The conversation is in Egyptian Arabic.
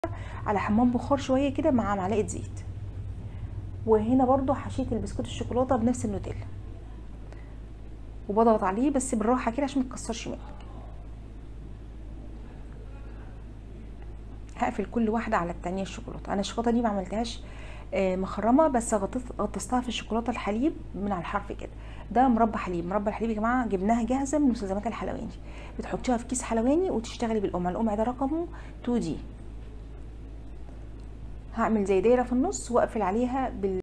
على حمام بخار شويه كده مع معلقه زيت وهنا برضو حشيت البسكوت الشوكولاته بنفس النوتيلا وبضغط عليه بس بالراحه كده عشان ما تكسرش منك هقفل كل واحده على التانية الشوكولاته انا الشوكولاته دي ما عملتهاش آه، مخرمه بس غطيت غطستها في الشوكولاته الحليب من على الحرف كده ده مربى حليب مربى الحليب يا جماعه جبناها جاهزه من مستلزمات الحلواني بتحطيها في كيس حلواني وتشتغلي بالقمع القمع ده رقمه 2 دي هعمل زي دايره في النص واقفل عليها بال